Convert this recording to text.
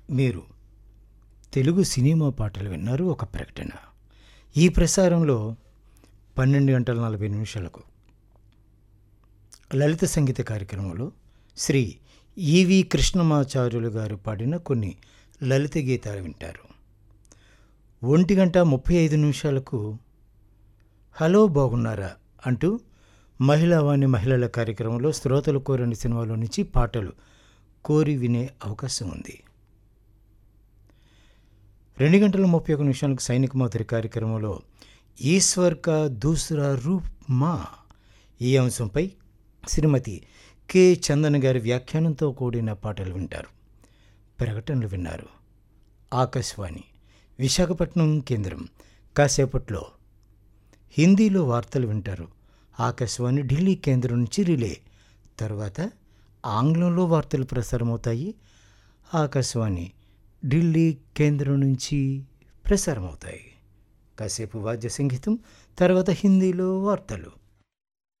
మీరు తెలుగు సినిమా పాటలు విన్నారు ఒక ప్రకటన ఈ ప్రసారంలో పన్నెండు గంటల నలభై నిమిషాలకు లలిత సంగీత కార్యక్రమంలో శ్రీ ఈవి కృష్ణమాచార్యులు గారు పాడిన కొన్ని లలిత గీతాలు వింటారు ఒంటి గంట ముప్పై ఐదు నిమిషాలకు హలో బాగున్నారా అంటూ మహిళావాణి మహిళల కార్యక్రమంలో శ్రోతలు కోరని సినిమాలో నుంచి పాటలు కోరి వినే అవకాశం ఉంది రెండు గంటల ముప్పై ఒక నిమిషాలకు సైనిక మాదిరి కార్యక్రమంలో ఈశ్వర్ కా దూసరా రూప్ మా ఈ అంశంపై శ్రీమతి కె చందన్ గారి వ్యాఖ్యానంతో కూడిన పాటలు వింటారు ప్రకటనలు విన్నారు ఆకాశవాణి విశాఖపట్నం కేంద్రం కాసేపట్లో హిందీలో వార్తలు వింటారు ఆకాశవాణి ఢిల్లీ కేంద్రం నుంచి రిలే తర్వాత ఆంగ్లంలో వార్తలు ప్రసారమవుతాయి ఆకాశవాణి ఢిల్లీ కేంద్రం నుంచి ప్రసారమవుతాయి కాసేపు వాద్య సంగీతం తర్వాత హిందీలో వార్తలు